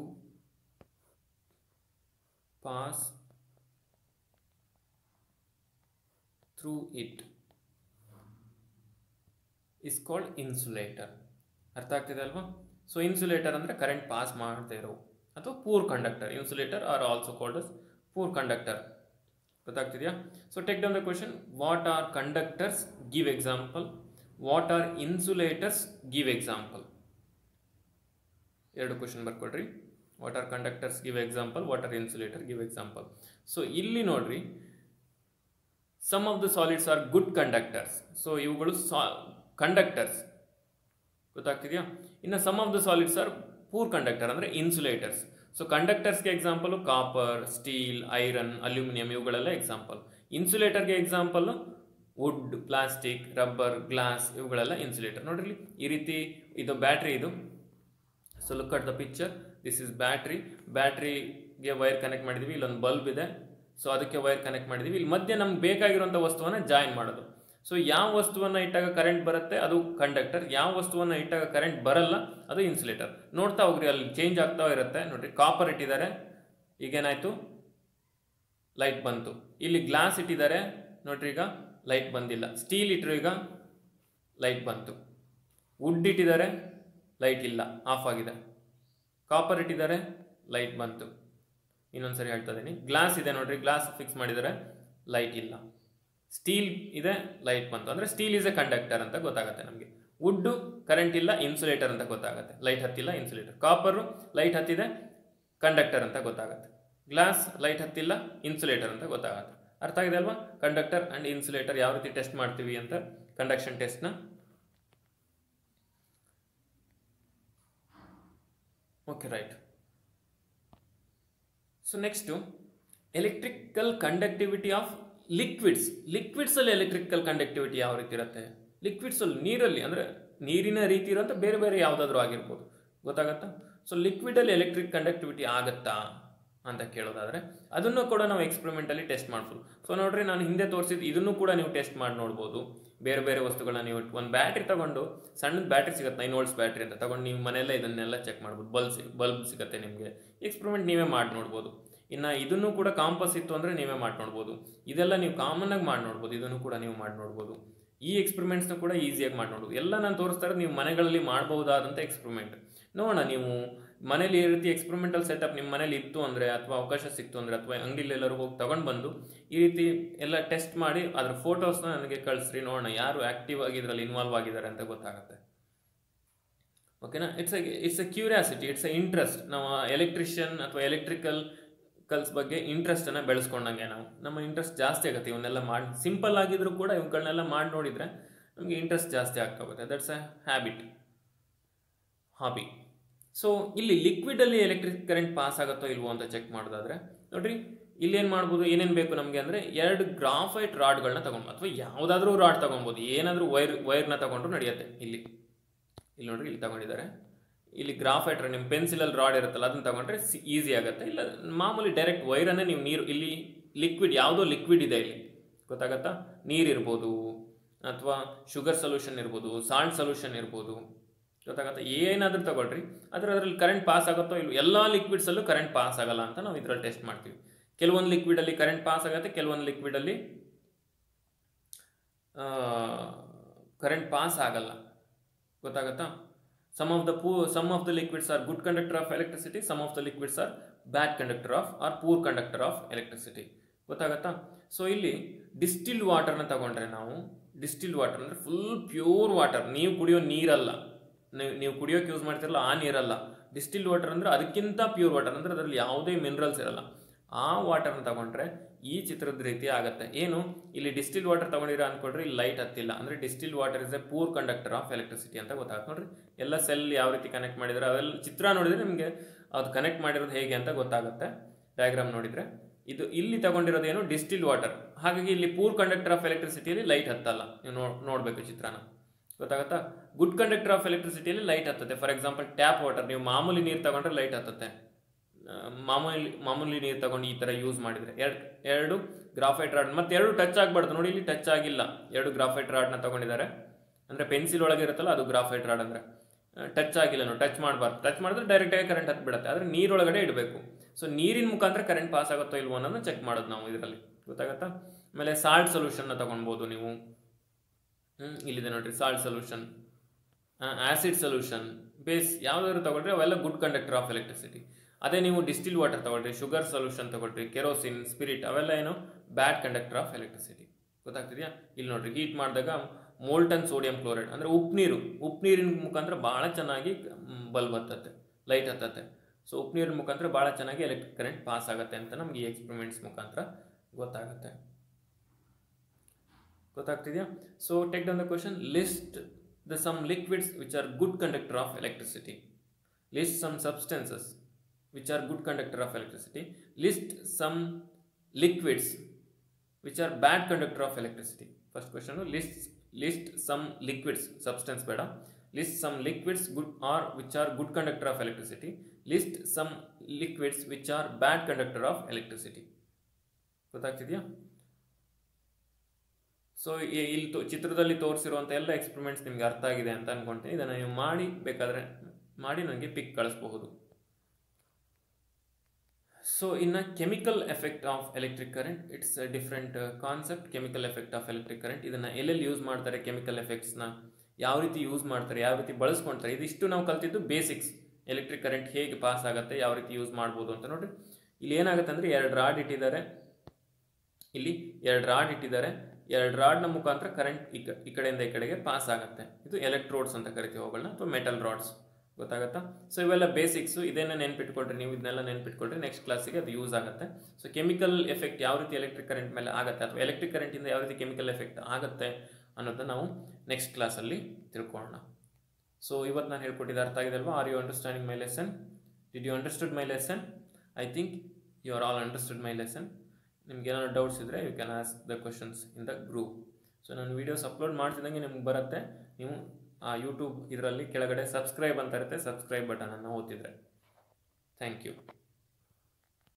pass through it is called insulator ಅರ್ಥ ಆಗ್ತಿದೆ ಅಲ್ವಾ ಸೊ ಇನ್ಸುಲೇಟರ್ ಅಂದರೆ ಕರೆಂಟ್ ಪಾಸ್ ಮಾಡದೇ ಇರೋ ಅಥವಾ poor conductor insulator are also called as poor conductor ಗೊತ್ತಾಗ್ತಿದೆಯಾ so take down the question what are conductors give example what are insulators give example ಎರಡು question ಬರ್ಕೊಡ್ರಿ what are conductors give example what are insulator give example so ಇಲ್ಲಿ ನೋಡ್ರಿ some of the solids are good conductors so ಇವುಗಳು ಸಾ conductors ಗೊತ್ತಾಗ್ತಿದೆಯಾ ಇನ್ನು some of the solids are poor conductor ಅಂದರೆ insulators so ಕಂಡಕ್ಟರ್ಸ್ಗೆ example copper steel iron aluminium ಇವುಗಳೆಲ್ಲ example ಇನ್ಸುಲೇಟರ್ಗೆ example wood plastic rubber glass ಇವುಗಳೆಲ್ಲ ಇನ್ಸುಲೇಟರ್ ನೋಡ್ರಿ ಈ ರೀತಿ ಇದು ಬ್ಯಾಟ್ರಿ ಇದು so look at the picture this is battery ಬ್ಯಾಟ್ರಿಗೆ ವೈರ್ ಕನೆಕ್ಟ್ ಮಾಡಿದ್ವಿ ಇಲ್ಲೊಂದು ಬಲ್ಬ್ ಇದೆ ಸೊ ಅದಕ್ಕೆ ವೈರ್ ಕನೆಕ್ಟ್ ಮಾಡಿದ್ವಿ ಇಲ್ಲಿ ಮಧ್ಯೆ ನಮ್ಗೆ ಬೇಕಾಗಿರುವಂಥ ವಸ್ತುವನ್ನು ಜಾಯಿನ್ ಮಾಡೋದು ಸೊ ಯಾವ ವಸ್ತುವನ್ನು ಇಟ್ಟಾಗ ಕರೆಂಟ್ ಬರುತ್ತೆ ಅದು ಕಂಡಕ್ಟರ್ ಯಾವ ವಸ್ತುವನ್ನು ಇಟ್ಟಾಗ ಕರೆಂಟ್ ಬರಲ್ಲ ಅದು ಇನ್ಸುಲೇಟರ್ ನೋಡ್ತಾ ಹೋಗ್ರಿ ಅಲ್ಲಿ ಚೇಂಜ್ ಆಗ್ತಾ ಇರುತ್ತೆ ನೋಡ್ರಿ ಕಾಪರ್ ಇಟ್ಟಿದ್ದಾರೆ ಈಗೇನಾಯಿತು ಲೈಟ್ ಬಂತು ಇಲ್ಲಿ ಗ್ಲಾಸ್ ಇಟ್ಟಿದ್ದಾರೆ ನೋಡ್ರಿ ಈಗ ಲೈಟ್ ಬಂದಿಲ್ಲ ಸ್ಟೀಲ್ ಇಟ್ಟರು ಈಗ ಲೈಟ್ ಬಂತು ವುಡ್ ಇಟ್ಟಿದ್ದಾರೆ ಲೈಟ್ ಇಲ್ಲ ಆಫ್ ಆಗಿದೆ ಕಾಪರ್ ಇಟ್ಟಿದ್ದಾರೆ ಲೈಟ್ ಬಂತು ಇನ್ನೊಂದ್ಸರಿ ಹೇಳ್ತಾ ಇದ್ದೀನಿ ಗ್ಲಾಸ್ ಇದೆ ನೋಡ್ರಿ ಗ್ಲಾಸ್ ಫಿಕ್ಸ್ ಮಾಡಿದ್ದಾರೆ ಲೈಟ್ ಇಲ್ಲ ಸ್ಟೀಲ್ ಇದೆ ಲೈಟ್ ಬಂತು ಅಂದರೆ ಸ್ಟೀಲ್ ಇಸ್ ಎ ಕಂಡಕ್ಟರ್ ಅಂತ ಗೊತ್ತಾಗುತ್ತೆ ನಮಗೆ ವುಡ್ಡು ಕರೆಂಟ್ ಇಲ್ಲ ಇನ್ಸುಲೇಟರ್ ಅಂತ ಗೊತ್ತಾಗುತ್ತೆ ಲೈಟ್ ಹತ್ತಿಲ್ಲ ಇನ್ಸುಲೇಟರ್ ಕಾಪರು ಲೈಟ್ ಹತ್ತಿದೆ ಕಂಡಕ್ಟರ್ ಅಂತ ಗೊತ್ತಾಗುತ್ತೆ ಗ್ಲಾಸ್ ಲೈಟ್ ಹತ್ತಿಲ್ಲ ಇನ್ಸುಲೇಟರ್ ಅಂತ ಗೊತ್ತಾಗುತ್ತೆ ಅರ್ಥ ಆಗಿದೆ ಅಲ್ವಾ ಕಂಡಕ್ಟರ್ ಆ್ಯಂಡ್ ಇನ್ಸುಲೇಟರ್ ಯಾವ ರೀತಿ ಟೆಸ್ಟ್ ಮಾಡ್ತೀವಿ ಅಂತ ಕಂಡಕ್ಷನ್ ಟೆಸ್ಟ್ನ okay right so next electrical conductivity of liquids ಲಿಕ್ವಿಡ್ಸಲ್ಲಿ ಎಲೆಕ್ಟ್ರಿಕಲ್ ಕಂಡಕ್ಟಿವಿಟಿ ಯಾವ ರೀತಿ ಇರುತ್ತೆ ಲಿಕ್ವಿಡ್ಸಲ್ಲಿ ನೀರಲ್ಲಿ ಅಂದರೆ ನೀರಿನ ರೀತಿ ಇರೋಂಥ ಬೇರೆ ಬೇರೆ ಯಾವುದಾದ್ರೂ ಆಗಿರ್ಬೋದು ಗೊತ್ತಾಗತ್ತಾ ಸೊ ಲಿಕ್ವಿಡಲ್ಲಿ ಎಲೆಕ್ಟ್ರಿಕ್ ಕಂಡಕ್ಟಿವಿಟಿ ಆಗುತ್ತಾ ಅಂತ ಕೇಳೋದಾದರೆ ಅದನ್ನು ಕೂಡ ನಾವು ಎಕ್ಸ್ಪೆರಿಮೆಂಟಲ್ಲಿ ಟೆಸ್ಟ್ ಮಾಡ್ಬೋದು ಸೊ ನೋಡ್ರಿ ನಾನು ಹಿಂದೆ ತೋರಿಸಿದ್ದು ಇದನ್ನು ಕೂಡ ನೀವು ಟೆಸ್ಟ್ ಮಾಡಿ ನೋಡ್ಬೋದು ಬೇರೆ ಬೇರೆ ವಸ್ತುಗಳನ್ನ ನೀವು ಒಂದು ಬ್ಯಾಟ್ರಿ ತಗೊಂಡು ಸಣ್ಣದ ಬ್ಯಾಟ್ರಿ ಸಿಗುತ್ತೆ ನೈನ್ ವೋಲ್ಟ್ಸ್ ಬ್ಯಾಟ್ರಿ ಅಂತ ತಗೊಂಡು ನೀವು ಮನೆಯಲ್ಲೇ ಇದನ್ನೆಲ್ಲ ಚೆಕ್ ಮಾಡ್ಬೋದು ಬಲ್ಬ್ ಸಿ ಬಲ್ಬ್ ಸಿಗುತ್ತೆ ನಿಮಗೆ ಎಕ್ಸ್ಪೆರಿಮೆಂಟ್ ನೀವೇ ಮಾಡಿ ನೋಡ್ಬೋದು ಇನ್ನು ಇದನ್ನು ಕೂಡ ಕಾಂಪಸ್ ಇತ್ತು ಅಂದರೆ ನೀವೇ ಮಾಡಿ ನೋಡ್ಬೋದು ಇದೆಲ್ಲ ನೀವು ಕಾಮನ್ನಾಗಿ ಮಾಡಿ ನೋಡ್ಬೋದು ಇದನ್ನು ಕೂಡ ನೀವು ಮಾಡಿ ನೋಡ್ಬೋದು ಈ ಎಕ್ಸ್ಪೆರಿಮೆಂಟ್ಸ್ನ ಕೂಡ ಈಸಿಯಾಗಿ ಮಾಡಿ ನೋಡ್ಬೋದು ಎಲ್ಲ ನಾನು ತೋರಿಸ್ತಾ ಇರೋದು ನೀವು ಮನೆಗಳಲ್ಲಿ ಮಾಡಬಹುದಾದಂಥ ಎಕ್ಸ್ಪೆರಿಮೆಂಟ್ ನೋಡೋಣ ನೀವು ಮನೇಲಿ ಈ ರೀತಿ ಎಕ್ಸ್ಪೆರಿಮೆಂಟಲ್ ಸೆಟಪ್ ನಿಮ್ಮ ಮನೇಲಿ ಇತ್ತು ಅಂದರೆ ಅಥವಾ ಅವಕಾಶ ಸಿಕ್ತು ಅಂದರೆ ಅಥವಾ ಅಂಗಡಿಲಿ ಎಲ್ಲರೂ ಹೋಗಿ ತೊಗೊಂಡು ಬಂದು ಈ ರೀತಿ ಎಲ್ಲ ಟೆಸ್ಟ್ ಮಾಡಿ ಅದ್ರ ಫೋಟೋಸ್ನ ನನಗೆ ಕಳಿಸ್ರಿ ನೋಡೋಣ ಯಾರು ಆ್ಯಕ್ಟಿವ್ ಆಗಿ ಇದರಲ್ಲಿ ಇನ್ವಾಲ್ವ್ ಆಗಿದ್ದಾರೆ ಅಂತ ಗೊತ್ತಾಗುತ್ತೆ ಓಕೆನಾ it's a it's a curiosity it's a interest ನಾವು ಎಲೆಕ್ಟ್ರಿಷಿಯನ್ ಅಥವಾ ಎಲೆಕ್ಟ್ರಿಕಲ್ ಕಲ್ಸ್ ಬಗ್ಗೆ ಇಂಟ್ರೆಸ್ಟನ್ನು ಬೆಳೆಸ್ಕೊಂಡಂಗೆ ನಾವು ನಮ್ಮ ಇಂಟ್ರೆಸ್ಟ್ ಜಾಸ್ತಿ ಆಗುತ್ತೆ ಇವನ್ನೆಲ್ಲ ಮಾಡಿ ಸಿಂಪಲ್ ಆಗಿದ್ರು ಕೂಡ ಇವುಗಳನ್ನೆಲ್ಲ ಮಾಡಿ ನೋಡಿದರೆ ನಮಗೆ ಇಂಟ್ರೆಸ್ಟ್ ಜಾಸ್ತಿ ಆಗ್ತಾ ಹೋಗುತ್ತೆ that's a habit hobby so ಇಲ್ಲಿ ಲಿಕ್ವಿಡಲ್ಲಿ ಎಲೆಕ್ಟ್ರಿಕ್ ಕರೆಂಟ್ ಪಾಸ್ ಆಗುತ್ತೋ ಇಲ್ವೋ ಅಂತ ಚೆಕ್ ಮಾಡೋದಾದ್ರೆ ನೋಡ್ರಿ ಇಲ್ಲೇನು ಮಾಡ್ಬೋದು ಏನೇನು ಬೇಕು ನಮಗೆ ಅಂದರೆ ಎರಡು ಗ್ರಾಫೈಟ್ ರಾಡ್ಗಳನ್ನ ತಗೊಂಡು ಅಥವಾ ಯಾವುದಾದ್ರೂ ರಾಡ್ ತೊಗೊಬೋದು ಏನಾದರೂ ವೈರ್ ವೈರ್ನ ತಗೊಂಡ್ರು ನಡೆಯುತ್ತೆ ಇಲ್ಲಿ ಇಲ್ಲಿ ನೋಡ್ರಿ ಇಲ್ಲಿ ತಗೊಂಡಿದ್ದಾರೆ ಇಲ್ಲಿ ಗ್ರಾಫೈಟ್ ನಿಮ್ಮ ಪೆನ್ಸಿಲಲ್ಲಿ ರಾಡ್ ಇರುತ್ತಲ್ಲ ಅದನ್ನ ತಗೊಂಡ್ರೆ ಈಸಿ ಆಗುತ್ತೆ ಇಲ್ಲ ಮಾಮೂಲಿ ಡೈರೆಕ್ಟ್ ವೈರನ್ನೇ ನೀವು ನೀರು ಇಲ್ಲಿ ಲಿಕ್ವಿಡ್ ಯಾವುದೋ ಲಿಕ್ವಿಡ್ ಇದೆ ಇಲ್ಲಿ ಗೊತ್ತಾಗತ್ತಾ ನೀರಿರ್ಬೋದು ಅಥವಾ ಶುಗರ್ ಸೊಲ್ಯೂಷನ್ ಇರ್ಬೋದು ಸಾಲ್ಟ್ ಸೊಲ್ಯೂಷನ್ ಇರ್ಬೋದು ಗೊತ್ತಾಗತ್ತಾ ಏನಾದರೂ ತಗೊಳ್ರಿ ಆದರೆ ಅದರಲ್ಲಿ ಕರೆಂಟ್ ಪಾಸ್ ಆಗುತ್ತೋ ಇಲ್ಲ ಎಲ್ಲ ಲಿಕ್ವಿಡ್ಸಲ್ಲೂ ಕರೆಂಟ್ ಪಾಸ್ ಆಗಲ್ಲ ಅಂತ ನಾವು ಇದರಲ್ಲಿ ಟೆಸ್ಟ್ ಮಾಡ್ತೀವಿ ಕೆಲವೊಂದು ಲಿಕ್ವಿಡಲ್ಲಿ ಕರೆಂಟ್ ಪಾಸ್ ಆಗುತ್ತೆ ಕೆಲವೊಂದು ಲಿಕ್ವಿಡಲ್ಲಿ ಕರೆಂಟ್ ಪಾಸ್ ಆಗಲ್ಲ ಗೊತ್ತಾಗತ್ತಾ ಸಮ್ ಆಫ್ ದ ಪೂ some of the liquids are good conductor of electricity some of the liquids are bad conductor of or poor conductor of electricity ಗೊತ್ತಾಗತ್ತಾ ಸೊ ಇಲ್ಲಿ distilled ವಾಟರ್ನ ತಗೊಂಡ್ರೆ ನಾವು ಡಿಸ್ಟಿಲ್ಡ್ ವಾಟರ್ ಅಂದರೆ full pure water ನೀವು ಕುಡಿಯೋ ನೀರಲ್ಲ ನೀವು ನೀವು ಕುಡಿಯೋಕೆ ಯೂಸ್ ಮಾಡ್ತಿರಲ್ಲ ಆ ನೀರಲ್ಲ ಡಿಸ್ಟಿಲ್ಡ್ ವಾಟರ್ ಅಂದರೆ ಅದಕ್ಕಿಂತ ಪ್ಯೂರ್ ವಾಟರ್ ಅಂದರೆ ಅದರಲ್ಲಿ ಯಾವುದೇ ಮಿನರಲ್ಸ್ ಇರಲ್ಲ ಆ ವಾಟರ್ನ ತಗೊಂಡ್ರೆ ಈ ಚಿತ್ರದ ರೀತಿ ಆಗುತ್ತೆ ಏನು ಇಲ್ಲಿ ಡಿಸ್ಟಿಲ್ ವಾಟರ್ ತಗೊಂಡಿರ ಅನ್ಕೊಡ್ರಿ ಇಲ್ಲಿ ಲೈಟ್ ಹತ್ತಿಲ್ಲ ಅಂದರೆ distil water is a poor conductor of electricity ಅಂತ ಗೊತ್ತಾಗುತ್ತೆ ನೋಡ್ರಿ ಎಲ್ಲ ಸೆಲ್ ಯಾವ ರೀತಿ ಕನೆಕ್ಟ್ ಮಾಡಿದ್ರೆ ಅವೆಲ್ಲ ಚಿತ್ರ ನೋಡಿದ್ರೆ ನಿಮಗೆ ಅದು ಕನೆಕ್ಟ್ ಮಾಡಿರೋದು ಹೇಗೆ ಅಂತ ಗೊತ್ತಾಗುತ್ತೆ ಡಯಾಗ್ರಾಮ್ ನೋಡಿದರೆ ಇದು ಇಲ್ಲಿ ತಗೊಂಡಿರೋದು ಏನು ಡಿಸ್ಟಿಲ್ ವಾಟರ್ ಹಾಗಾಗಿ ಇಲ್ಲಿ ಪೂರ್ ಕಂಡಕ್ಟರ್ ಆಫ್ ಎಲೆಕ್ಟ್ರಿಸಿಟಿಯಲ್ಲಿ ಲೈಟ್ ಹತ್ತಲ್ಲ ನೀವು ನೋ ನೋಡಬೇಕು ಚಿತ್ರನ ಗೊತ್ತಾಗತ್ತಾ ಗುಡ್ ಕಂಡಕ್ಟರ್ ಆಫ್ ಎಲೆಕ್ಟ್ರಿಸಿಟಿಯಲ್ಲಿ ಲೈಟ್ ಹತ್ತುತ್ತೆ ಫಾರ್ ಎಕ್ಸಾಂಪಲ್ ಟ್ಯಾಪ್ ವಾಟರ್ ನೀವು ಮಾಮೂಲಿ ನೀರು ತಗೊಂಡ್ರೆ ಲೈಟ್ ಹತ್ತುತ್ತೆ ಮಾಮೂಲಿ ಮಾಮೂಲಿ ನೀರು ತಗೊಂಡು ಈ ಥರ ಯೂಸ್ ಮಾಡಿದರೆ ಎರಡು ಎರಡು ಗ್ರಾಫೈಟ್ ರಾಡ್ ಮತ್ತು ಎರಡು ಟಚ್ ಆಗಬಾರ್ದು ನೋಡಿ ಇಲ್ಲಿ ಟಚ್ ಆಗಿಲ್ಲ ಎರಡು ಗ್ರಾಫೈಟ್ ರಾಡ್ನ ತಗೊಂಡಿದ್ದಾರೆ ಅಂದರೆ ಪೆನ್ಸಿಲ್ ಒಳಗೆ ಇರುತ್ತಲ್ಲ ಅದು ಗ್ರಾಫೈಟ್ ರಾಡ್ ಅಂದರೆ ಟಚ್ ಆಗಿಲ್ಲ ನೋಡಿ ಟಚ್ ಮಾಡಬಾರ್ದು ಟಚ್ ಮಾಡಿದ್ರೆ ಡೈರೆಕ್ಟಾಗಿ ಕರೆಂಟ್ ಹತ್ತು ಬಿಡುತ್ತೆ ಆದರೆ ನೀರೊಳಗಡೆ ಇಡಬೇಕು ಸೊ ನೀರಿನ ಮುಖಾಂತರ ಕರೆಂಟ್ ಪಾಸ್ ಆಗುತ್ತೋ ಇಲ್ವೋ ಅನ್ನೋದನ್ನ ಚೆಕ್ ಮಾಡೋದು ನಾವು ಇದರಲ್ಲಿ ಗೊತ್ತಾಗತ್ತಾ ಆಮೇಲೆ ಸಾಲ್ಟ್ ಸೊಲ್ಯೂಷನ್ನ ತೊಗೊಳ್ಬೋದು ನೀವು ಇಲ್ಲಿದೆ ನೋಡ್ರಿ salt solution acid solution base ಯಾವುದಾದ್ರು ತಗೊಂಡ್ರೆ ಅವೆಲ್ಲ ಗುಡ್ ಕಂಡಕ್ಟರ್ ಆಫ್ ಎಲೆಕ್ಟ್ರಿಸಿಟಿ ಅದೇ ನೀವು ಡಿಸ್ಟಿಲ್ ವಾಟರ್ ತಗೊಳ್ರಿ ಶುಗರ್ ಸೊಲ್ಯೂಷನ್ ತಗೊಳ್ರಿ ಕೆರೋಸಿನ್ ಸ್ಪಿರಿಟ್ ಅವೆಲ್ಲ ಏನು ಬ್ಯಾಡ್ ಕಂಡಕ್ಟರ್ ಆಫ್ ಎಲೆಕ್ಟ್ರಿಸಿಟಿ ಗೊತ್ತಾಗ್ತಿದೆಯಾ ಇಲ್ಲಿ ನೋಡ್ರಿ ಹೀಟ್ ಮಾಡಿದಾಗ ಮೋಲ್ಟನ್ ಸೋಡಿಯಂ ಕ್ಲೋರೈಡ್ ಅಂದರೆ ಉಪ್ಪು ನೀರು ಉಪ್ಪು ನೀರಿನ ಮುಖಾಂತರ ಭಾಳ ಚೆನ್ನಾಗಿ ಬಲ್ಬ್ ಹತ್ತತ್ತೆ ಲೈಟ್ ಹತ್ತತ್ತೆ ಸೊ ಉಪ್ಪು ನೀರಿನ ಮುಖಾಂತರ ಭಾಳ ಚೆನ್ನಾಗಿ ಎಲೆಕ್ಟ್ರಿಕ್ ಕರೆಂಟ್ ಪಾಸ್ ಆಗುತ್ತೆ ಅಂತ ನಮಗೆ ಈ ಎಕ್ಸ್ಪೆರಿಮೆಂಟ್ಸ್ ಮುಖಾಂತರ ಗೊತ್ತಾಗುತ್ತೆ ಗೊತ್ತಾಗ್ತಿದೆಯಾ so take down the question list the some liquids which are good conductor of electricity list some substances which are good conductor of electricity list some liquids which are bad conductor of electricity first question list list some liquids substance ಬೇಡ list some liquids good are which are good conductor of electricity list some liquids which are bad conductor of electricity ಗೊತ್ತಾಗ್ತಿದೆಯಾ so ಇಲ್ಲಿ ತೋ- ಚಿತ್ರದಲ್ಲಿ ತೋರಿಸಿರುವಂಥ ಎಲ್ಲ experiments ನಿಮ್ಗೆ ಅರ್ಥ ಆಗಿದೆ ಅಂತ ಅನ್ಕೊಂತೀನಿ ಇದನ್ನು ನೀವು ಮಾಡಿ ಬೇಕಾದರೆ ಮಾಡಿ ನನಗೆ ಪಿಕ್ ಕಳಿಸ್ಬಹುದು ಸೊ ಇನ್ನು chemical effect of electric current it's a different concept chemical effect of electric current ಇದನ್ನು ಎಲ್ಲೆಲ್ಲಿ ಯೂಸ್ ಮಾಡ್ತಾರೆ ಕೆಮಿಕಲ್ ಎಫೆಕ್ಟ್ಸ್ನ ಯಾವ ರೀತಿ ಯೂಸ್ ಮಾಡ್ತಾರೆ ಯಾವ ರೀತಿ ಬಳಸ್ಕೊಳ್ತಾರೆ ಇದಿಷ್ಟು ನಾವು ಕಲ್ತಿದ್ದು ಬೇಸಿಕ್ಸ್ ಎಲೆಕ್ಟ್ರಿಕ್ ಕರೆಂಟ್ ಹೇಗೆ ಪಾಸ್ ಆಗುತ್ತೆ ಯಾವ ರೀತಿ ಯೂಸ್ ಮಾಡ್ಬೋದು ಅಂತ ನೋಡ್ರಿ ಇಲ್ಲಿ ಏನಾಗುತ್ತೆ ಅಂದರೆ ಎರಡು ರಾಡ್ ಇಟ್ಟಿದ್ದಾರೆ ಇಲ್ಲಿ ಎರಡು ರಾಡ್ ಇಟ್ಟಿದ್ದಾರೆ ಎರಡು ರಾಡ್ನ ಮುಖಾಂತರ ಕರೆಂಟ್ ಈ ಕ- ಈ ಕಡೆಯಿಂದ ಈ ಕಡೆಗೆ ಪಾಸ್ ಆಗುತ್ತೆ ಇದು ಎಲೆಕ್ಟ್ರೋಡ್ಸ್ ಅಂತ ಕರಿತೀವಿ ಅವುಗಳನ್ನ ಅಥವಾ ಮೆಟಲ್ ರಾಡ್ಸ್ ಗೊತ್ತಾಗುತ್ತಾ ಸೊ ಇವೆಲ್ಲ ಬೇಸಿಕ್ಸು ಇದನ್ನ ನೆನ್ಪಿಟ್ಕೊಳ್ರಿ ನೀವು ಇದನ್ನೆಲ್ಲ ನೆನ್ಪಿಟ್ಕೊಳ್ರಿ ನೆಕ್ಸ್ಟ್ ಕ್ಲಾಸಿಗೆ ಅದು ಯೂಸ್ ಆಗುತ್ತೆ ಸೊ ಕೆಮಿಕಲ್ ಎಫೆಕ್ಟ್ ಯಾವ ರೀತಿ ಎಲೆಕ್ಟ್ರಿಕ್ ಕರೆಂಟ್ ಮೇಲೆ ಆಗುತ್ತೆ ಅಥವಾ ಎಲೆಕ್ಟ್ರಿಕ್ ಕರೆಂಟಿಂದ ಯಾವ ರೀತಿ ಕೆಮಿಕಲ್ ಎಫೆಕ್ಟ್ ಆಗುತ್ತೆ ಅನ್ನೋದನ್ನ ನಾವು ನೆಕ್ಸ್ಟ್ ಕ್ಲಾಸಲ್ಲಿ ತಿಳ್ಕೊಳ್ಳೋಣ ಸೊ ಇವತ್ತು ನಾನು ಹೇಳ್ಕೊಟ್ಟಿದ್ದು ಅರ್ಥ ಆಗಿದೆ ಅಲ್ವಾ are you understanding my lesson did you understood my lesson I think you are all understood my lesson ನಿಮ್ಗೆ ಏನಾದ್ರು ಡೌಟ್ಸ್ ಇದ್ದರೆ you can ask the questions in the group so ನಾನು ವೀಡಿಯೋಸ್ ಅಪ್ಲೋಡ್ ಮಾಡ್ತಿದ್ದಂಗೆ ನಿಮ್ಗೆ ಬರುತ್ತೆ ನೀವು ಆ ಯೂಟ್ಯೂಬ್ ಇದರಲ್ಲಿ ಕೆಳಗಡೆ ಸಬ್ಸ್ಕ್ರೈಬ್ ಅಂತ ಇರುತ್ತೆ ಸಬ್ಸ್ಕ್ರೈಬ್ ಬಟನನ್ನು ಒತ್ತಿದ್ರೆ ಥ್ಯಾಂಕ್ ಯು